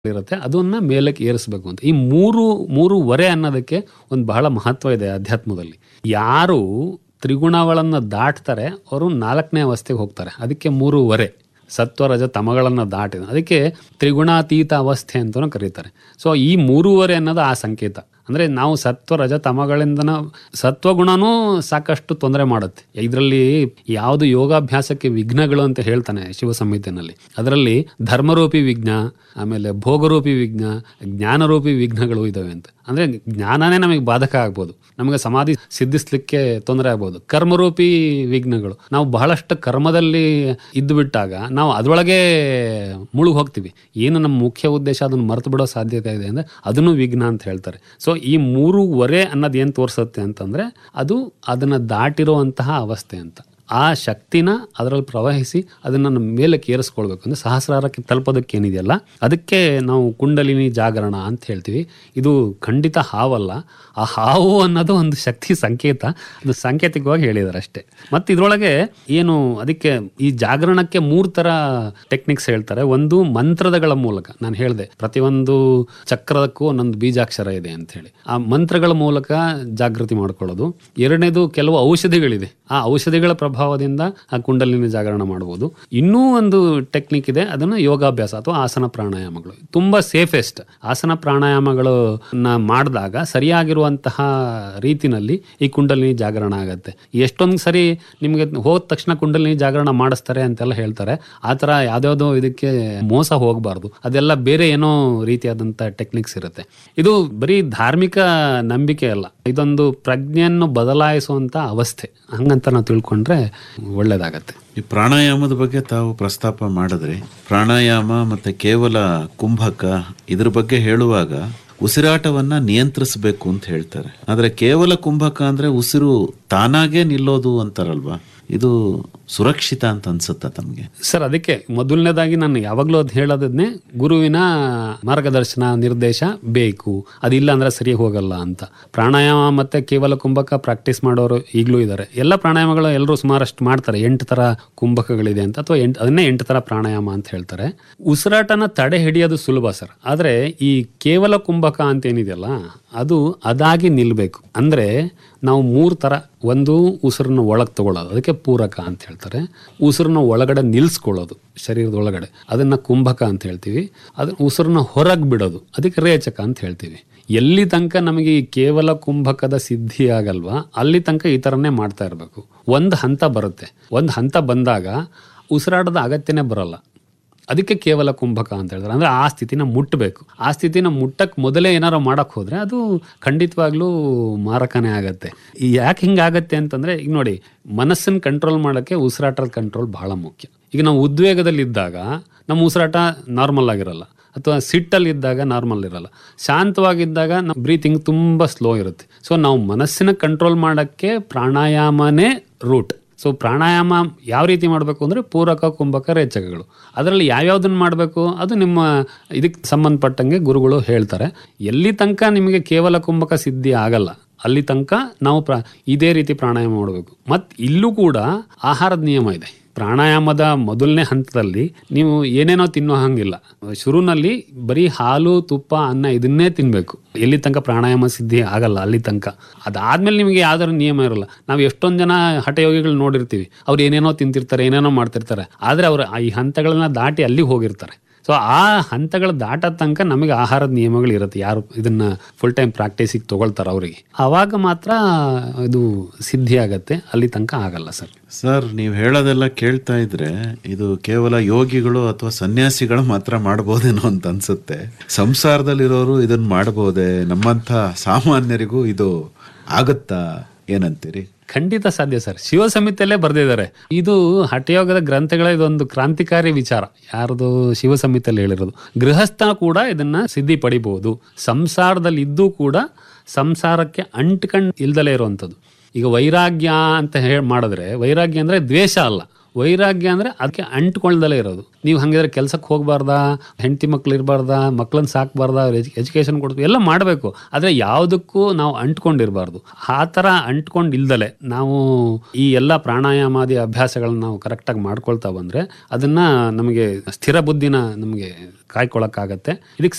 ಇರುತ್ತೆ ಅದನ್ನ ಮೇಲಕ್ಕೆ ಏರಿಸಬೇಕು ಅಂತ ಈ ಮೂರು ಮೂರುವರೆ ಅನ್ನೋದಕ್ಕೆ ಒಂದು ಬಹಳ ಮಹತ್ವ ಇದೆ ಅಧ್ಯಾತ್ಮದಲ್ಲಿ ಯಾರು ತ್ರಿಗುಣಗಳನ್ನು ದಾಟ್ತಾರೆ ಅವರು ನಾಲ್ಕನೇ ಅವಸ್ಥೆಗೆ ಹೋಗ್ತಾರೆ ಅದಕ್ಕೆ ಮೂರುವರೆ ಸತ್ವ ರಜ ತಮಗಳನ್ನು ದಾಟಿದ ಅದಕ್ಕೆ ತ್ರಿಗುಣಾತೀತ ಅವಸ್ಥೆ ಅಂತಲೂ ಕರೀತಾರೆ ಸೊ ಈ ಮೂರುವರೆ ಅನ್ನೋದು ಆ ಸಂಕೇತ ಅಂದರೆ ನಾವು ಸತ್ವ ರಜ ತಮಗಳಿಂದನ ಸತ್ವಗುಣನೂ ಸಾಕಷ್ಟು ತೊಂದರೆ ಮಾಡುತ್ತೆ ಇದರಲ್ಲಿ ಯಾವುದು ಯೋಗಾಭ್ಯಾಸಕ್ಕೆ ವಿಘ್ನಗಳು ಅಂತ ಹೇಳ್ತಾನೆ ಶಿವ ಸಂಹಿತೆನಲ್ಲಿ ಅದರಲ್ಲಿ ಧರ್ಮರೂಪಿ ವಿಘ್ನ ಆಮೇಲೆ ಭೋಗರೂಪಿ ವಿಘ್ನ ಜ್ಞಾನರೂಪಿ ವಿಘ್ನಗಳು ಇದಾವೆ ಅಂತ ಅಂದರೆ ಜ್ಞಾನನೇ ನಮಗೆ ಬಾಧಕ ಆಗ್ಬೋದು ನಮಗೆ ಸಮಾಧಿ ಸಿದ್ಧಿಸ್ಲಿಕ್ಕೆ ತೊಂದರೆ ಆಗ್ಬೋದು ಕರ್ಮರೂಪಿ ವಿಘ್ನಗಳು ನಾವು ಬಹಳಷ್ಟು ಕರ್ಮದಲ್ಲಿ ಇದ್ದು ಬಿಟ್ಟಾಗ ನಾವು ಅದರೊಳಗೆ ಮುಳುಗಿ ಹೋಗ್ತೀವಿ ಏನು ನಮ್ಮ ಮುಖ್ಯ ಉದ್ದೇಶ ಅದನ್ನು ಮರೆತು ಬಿಡೋ ಸಾಧ್ಯತೆ ಇದೆ ಅಂದರೆ ಅದನ್ನು ವಿಘ್ನ ಅಂತ ಹೇಳ್ತಾರೆ ಸೊ ಈ ಮೂರುವರೆ ಅನ್ನೋದು ಏನು ತೋರಿಸುತ್ತೆ ಅಂತಂದರೆ ಅದು ಅದನ್ನು ದಾಟಿರುವಂತಹ ಅವಸ್ಥೆ ಅಂತ ಆ ಶಕ್ತಿನ ಅದರಲ್ಲಿ ಪ್ರವಹಿಸಿ ಅದನ್ನು ನಮ್ಮ ಮೇಲಕ್ಕೆ ಏರಿಸ್ಕೊಳ್ಬೇಕು ಅಂದರೆ ಸಹಸ್ರಾರಕ್ಕೆ ತಲುಪೋದಕ್ಕೆ ಏನಿದೆಯಲ್ಲ ಅದಕ್ಕೆ ನಾವು ಕುಂಡಲಿನಿ ಜಾಗರಣ ಅಂತ ಹೇಳ್ತೀವಿ ಇದು ಖಂಡಿತ ಹಾವಲ್ಲ ಆ ಹಾವು ಅನ್ನೋದು ಒಂದು ಶಕ್ತಿ ಸಂಕೇತ ಅದು ಸಾಂಕೇತಿಕವಾಗಿ ಹೇಳಿದ್ದಾರೆ ಅಷ್ಟೇ ಮತ್ತು ಇದರೊಳಗೆ ಏನು ಅದಕ್ಕೆ ಈ ಜಾಗರಣಕ್ಕೆ ಮೂರು ಥರ ಟೆಕ್ನಿಕ್ಸ್ ಹೇಳ್ತಾರೆ ಒಂದು ಮಂತ್ರದಗಳ ಮೂಲಕ ನಾನು ಹೇಳಿದೆ ಪ್ರತಿಯೊಂದು ಚಕ್ರದಕ್ಕೂ ಒಂದೊಂದು ಬೀಜಾಕ್ಷರ ಇದೆ ಅಂತ ಹೇಳಿ ಆ ಮಂತ್ರಗಳ ಮೂಲಕ ಜಾಗೃತಿ ಮಾಡ್ಕೊಳ್ಳೋದು ಎರಡನೇದು ಕೆಲವು ಔಷಧಿಗಳಿದೆ ಆ ಔಷಧಿಗಳ ಪ್ರಭಾವದಿಂದ ಆ ಕುಂಡಲಿನಿ ಜಾಗರಣ ಮಾಡಬಹುದು ಇನ್ನೂ ಒಂದು ಟೆಕ್ನಿಕ್ ಇದೆ ಅದನ್ನು ಯೋಗಾಭ್ಯಾಸ ಅಥವಾ ಆಸನ ಪ್ರಾಣಾಯಾಮಗಳು ತುಂಬಾ ಸೇಫೆಸ್ಟ್ ಆಸನ ಪ್ರಾಣಾಯಾಮಗಳನ್ನ ಮಾಡಿದಾಗ ಸರಿಯಾಗಿರುವಂತಹ ರೀತಿನಲ್ಲಿ ಈ ಕುಂಡಲಿನಿ ಜಾಗರಣ ಆಗುತ್ತೆ ಎಷ್ಟೊಂದು ಸರಿ ನಿಮಗೆ ಹೋದ ತಕ್ಷಣ ಕುಂಡಲಿನಿ ಜಾಗರಣ ಮಾಡಿಸ್ತಾರೆ ಅಂತೆಲ್ಲ ಹೇಳ್ತಾರೆ ಆ ಥರ ಯಾವ್ದಾವುದೋ ಇದಕ್ಕೆ ಮೋಸ ಹೋಗಬಾರ್ದು ಅದೆಲ್ಲ ಬೇರೆ ಏನೋ ರೀತಿಯಾದಂಥ ಟೆಕ್ನಿಕ್ಸ್ ಇರುತ್ತೆ ಇದು ಬರೀ ಧಾರ್ಮಿಕ ನಂಬಿಕೆ ಅಲ್ಲ ಇದೊಂದು ಪ್ರಜ್ಞೆಯನ್ನು ಬದಲಾಯಿಸುವಂತ ಅವಸ್ಥೆ ಹಂಗಂತ ನಾವು ತಿಳ್ಕೊಂಡ್ರೆ ಒಳ್ಳೇದಾಗತ್ತೆ ಈ ಪ್ರಾಣಾಯಾಮದ ಬಗ್ಗೆ ತಾವು ಪ್ರಸ್ತಾಪ ಮಾಡಿದ್ರಿ ಪ್ರಾಣಾಯಾಮ ಮತ್ತೆ ಕೇವಲ ಕುಂಭಕ ಇದ್ರ ಬಗ್ಗೆ ಹೇಳುವಾಗ ಉಸಿರಾಟವನ್ನ ನಿಯಂತ್ರಿಸಬೇಕು ಅಂತ ಹೇಳ್ತಾರೆ ಆದ್ರೆ ಕೇವಲ ಕುಂಭಕ ಅಂದ್ರೆ ಉಸಿರು ತಾನಾಗೇ ನಿಲ್ಲೋದು ಅಂತಾರಲ್ವಾ ಇದು ಸುರಕ್ಷಿತ ಅಂತ ಅನ್ಸುತ್ತಾ ತಮಗೆ ಸರ್ ಅದಕ್ಕೆ ಮೊದಲನೇದಾಗಿ ನಾನು ಯಾವಾಗಲೂ ಅದು ಹೇಳೋದನ್ನೇ ಗುರುವಿನ ಮಾರ್ಗದರ್ಶನ ನಿರ್ದೇಶ ಬೇಕು ಅದಿಲ್ಲ ಅಂದ್ರೆ ಸರಿ ಹೋಗಲ್ಲ ಅಂತ ಪ್ರಾಣಾಯಾಮ ಮತ್ತೆ ಕೇವಲ ಕುಂಭಕ ಪ್ರಾಕ್ಟೀಸ್ ಮಾಡೋರು ಈಗಲೂ ಇದ್ದಾರೆ ಎಲ್ಲ ಪ್ರಾಣಾಯಾಮಗಳು ಎಲ್ಲರೂ ಸುಮಾರಷ್ಟು ಮಾಡ್ತಾರೆ ಎಂಟು ತರ ಕುಂಭಕಗಳಿದೆ ಅಂತ ಅಥವಾ ಎಂಟು ಅದನ್ನೇ ಎಂಟು ತರ ಪ್ರಾಣಾಯಾಮ ಅಂತ ಹೇಳ್ತಾರೆ ಉಸಿರಾಟನ ತಡೆ ಹಿಡಿಯೋದು ಸುಲಭ ಸರ್ ಆದ್ರೆ ಈ ಕೇವಲ ಕುಂಭಕ ಅಂತ ಏನಿದೆಯಲ್ಲ ಅದು ಅದಾಗಿ ನಿಲ್ಬೇಕು ಅಂದ್ರೆ ನಾವು ಮೂರು ತರ ಒಂದು ಉಸಿರನ್ನ ಒಳಗೆ ತಗೊಳ್ಳೋದು ಅದಕ್ಕೆ ಪೂರಕ ಅಂತ ಹೇಳ್ತಾರೆ ಉಸಿರನ್ನ ಒಳಗಡೆ ನಿಲ್ಸ್ಕೊಳ್ಳೋದು ಶರೀರದ ಒಳಗಡೆ ಅದನ್ನ ಕುಂಭಕ ಅಂತ ಹೇಳ್ತೀವಿ ಅದನ್ನ ಉಸಿರನ್ನ ಹೊರಗೆ ಬಿಡೋದು ಅದಕ್ಕೆ ರೇಚಕ ಅಂತ ಹೇಳ್ತೀವಿ ಎಲ್ಲಿ ತನಕ ನಮಗೆ ಈ ಕೇವಲ ಕುಂಭಕದ ಸಿದ್ಧಿ ಆಗಲ್ವಾ ಅಲ್ಲಿ ತನಕ ಈ ಥರನೇ ಮಾಡ್ತಾ ಇರಬೇಕು ಒಂದು ಹಂತ ಬರುತ್ತೆ ಒಂದು ಹಂತ ಬಂದಾಗ ಉಸಿರಾಟದ ಅಗತ್ಯನೇ ಬರಲ್ಲ ಅದಕ್ಕೆ ಕೇವಲ ಕುಂಭಕ ಅಂತ ಹೇಳ್ತಾರೆ ಅಂದ್ರೆ ಆ ಸ್ಥಿತಿನ ಮುಟ್ಟಬೇಕು ಆ ಸ್ಥಿತಿನ ಮುಟ್ಟಕ್ಕೆ ಮೊದಲೇ ಏನಾರು ಮಾಡಕ್ ಹೋದ್ರೆ ಅದು ಖಂಡಿತವಾಗ್ಲೂ ಮಾರಕನೇ ಆಗತ್ತೆ ಈ ಯಾಕೆ ಹಿಂಗಾಗತ್ತೆ ಅಂತಂದ್ರೆ ಈಗ ನೋಡಿ ಮನಸ್ಸನ್ನು ಕಂಟ್ರೋಲ್ ಮಾಡೋಕ್ಕೆ ಉಸಿರಾಟದ ಕಂಟ್ರೋಲ್ ಬಹಳ ಮುಖ್ಯ ಈಗ ನಾವು ಉದ್ವೇಗದಲ್ಲಿದ್ದಾಗ ನಮ್ಮ ಉಸಿರಾಟ ನಾರ್ಮಲ್ ಆಗಿರಲ್ಲ ಅಥವಾ ಸಿಟ್ಟಲ್ಲಿ ಇದ್ದಾಗ ನಾರ್ಮಲ್ ಇರಲ್ಲ ಶಾಂತವಾಗಿದ್ದಾಗ ನಮ್ಮ ಬ್ರೀತಿಂಗ್ ತುಂಬ ಸ್ಲೋ ಇರುತ್ತೆ ಸೊ ನಾವು ಮನಸ್ಸಿನ ಕಂಟ್ರೋಲ್ ಮಾಡೋಕ್ಕೆ ಪ್ರಾಣಾಯಾಮನೇ ರೂಟ್ ಸೊ ಪ್ರಾಣಾಯಾಮ ಯಾವ ರೀತಿ ಮಾಡಬೇಕು ಅಂದರೆ ಪೂರಕ ಕುಂಭಕ ರೇಚಕಗಳು ಅದರಲ್ಲಿ ಯಾವ್ಯಾವ್ದನ್ನ ಮಾಡಬೇಕು ಅದು ನಿಮ್ಮ ಇದಕ್ಕೆ ಸಂಬಂಧಪಟ್ಟಂಗೆ ಗುರುಗಳು ಹೇಳ್ತಾರೆ ಎಲ್ಲಿ ತನಕ ನಿಮಗೆ ಕೇವಲ ಕುಂಭಕ ಸಿದ್ಧಿ ಆಗಲ್ಲ ಅಲ್ಲಿ ತನಕ ನಾವು ಪ್ರ ಇದೇ ರೀತಿ ಪ್ರಾಣಾಯಾಮ ಮಾಡಬೇಕು ಮತ್ತು ಇಲ್ಲೂ ಕೂಡ ಆಹಾರದ ನಿಯಮ ಇದೆ ಪ್ರಾಣಾಯಾಮದ ಮೊದಲನೇ ಹಂತದಲ್ಲಿ ನೀವು ಏನೇನೋ ತಿನ್ನೋ ಹಂಗಿಲ್ಲ ಶುರುನಲ್ಲಿ ಬರೀ ಹಾಲು ತುಪ್ಪ ಅನ್ನ ಇದನ್ನೇ ತಿನ್ಬೇಕು ಎಲ್ಲಿ ತನಕ ಪ್ರಾಣಾಯಾಮ ಸಿದ್ಧಿ ಆಗಲ್ಲ ಅಲ್ಲಿ ತನಕ ಅದಾದ್ಮೇಲೆ ನಿಮಗೆ ಯಾವ್ದಾದ್ರು ನಿಯಮ ಇರಲ್ಲ ನಾವು ಎಷ್ಟೊಂದು ಜನ ಹಠಯೋಗಿಗಳು ನೋಡಿರ್ತೀವಿ ಅವ್ರು ಏನೇನೋ ತಿಂತಿರ್ತಾರೆ ಏನೇನೋ ಮಾಡ್ತಿರ್ತಾರೆ ಆದ್ರೆ ಅವ್ರು ಈ ಹಂತಗಳನ್ನ ದಾಟಿ ಅಲ್ಲಿಗೆ ಹೋಗಿರ್ತಾರೆ ಸೊ ಆ ಹಂತಗಳು ದಾಟೋ ತನಕ ನಮಗೆ ಆಹಾರದ ನಿಯಮಗಳು ಇರುತ್ತೆ ಯಾರು ಇದನ್ನ ಫುಲ್ ಟೈಮ್ ಪ್ರಾಕ್ಟೀಸಿಗೆ ತಗೊಳ್ತಾರೆ ಅವರಿಗೆ ಆವಾಗ ಮಾತ್ರ ಇದು ಸಿದ್ಧಿ ಆಗತ್ತೆ ಅಲ್ಲಿ ತನಕ ಆಗಲ್ಲ ಸರ್ ಸರ್ ನೀವು ಹೇಳೋದೆಲ್ಲ ಕೇಳ್ತಾ ಇದ್ರೆ ಇದು ಕೇವಲ ಯೋಗಿಗಳು ಅಥವಾ ಸನ್ಯಾಸಿಗಳು ಮಾತ್ರ ಮಾಡ್ಬೋದೇನೋ ಅಂತ ಅನ್ಸುತ್ತೆ ಸಂಸಾರದಲ್ಲಿರೋರು ಇದನ್ನ ಮಾಡಬಹುದೇ ನಮ್ಮಂಥ ಸಾಮಾನ್ಯರಿಗೂ ಇದು ಆಗುತ್ತಾ ಏನಂತೀರಿ ಖಂಡಿತ ಸಾಧ್ಯ ಸರ್ ಶಿವ ಸಮಿತಿಯಲ್ಲೇ ಬರೆದಿದ್ದಾರೆ ಇದು ಹಠಯೋಗದ ಗ್ರಂಥಗಳ ಇದೊಂದು ಕ್ರಾಂತಿಕಾರಿ ವಿಚಾರ ಯಾರದು ಶಿವ ಸಮಿತಿಯಲ್ಲಿ ಹೇಳಿರೋದು ಗೃಹಸ್ಥ ಕೂಡ ಇದನ್ನ ಸಿದ್ಧಿ ಪಡಿಬಹುದು ಸಂಸಾರದಲ್ಲಿ ಇದ್ದು ಕೂಡ ಸಂಸಾರಕ್ಕೆ ಅಂಟ್ಕಂಡು ಇಲ್ದಲೇ ಇರುವಂಥದ್ದು ಈಗ ವೈರಾಗ್ಯ ಅಂತ ಹೇಳಿ ಮಾಡಿದ್ರೆ ವೈರಾಗ್ಯ ಅಂದ್ರೆ ದ್ವೇಷ ಅಲ್ಲ ವೈರಾಗ್ಯ ಅಂದ್ರೆ ಅದಕ್ಕೆ ಅಂಟ್ಕೊಳ್ದಲೇ ಇರೋದು ನೀವು ಹಂಗಿದ್ರೆ ಕೆಲ್ಸಕ್ಕೆ ಹೋಗ್ಬಾರ್ದಾ ಹೆಂಡತಿ ಮಕ್ಳು ಇರಬಾರ್ದಾ ಮಕ್ಳನ್ನ ಸಾಕ್ಬಾರ್ದಾ ಎಜುಕೇಶನ್ ಕೊಡ್ಬೇಕು ಎಲ್ಲ ಮಾಡಬೇಕು ಆದರೆ ಯಾವುದಕ್ಕೂ ನಾವು ಅಂಟ್ಕೊಂಡಿರಬಾರ್ದು ಆ ಥರ ಅಂಟ್ಕೊಂಡು ಇಲ್ದಲೆ ನಾವು ಈ ಎಲ್ಲ ಪ್ರಾಣಾಯಾಮಾದಿ ಅಭ್ಯಾಸಗಳನ್ನ ನಾವು ಕರೆಕ್ಟಾಗಿ ಮಾಡ್ಕೊಳ್ತಾ ಬಂದರೆ ಅದನ್ನು ನಮಗೆ ಸ್ಥಿರ ಬುದ್ಧಿನ ನಮಗೆ ಕಾಯ್ಕೊಳಕ್ಕಾಗತ್ತೆ ಇದಕ್ಕೆ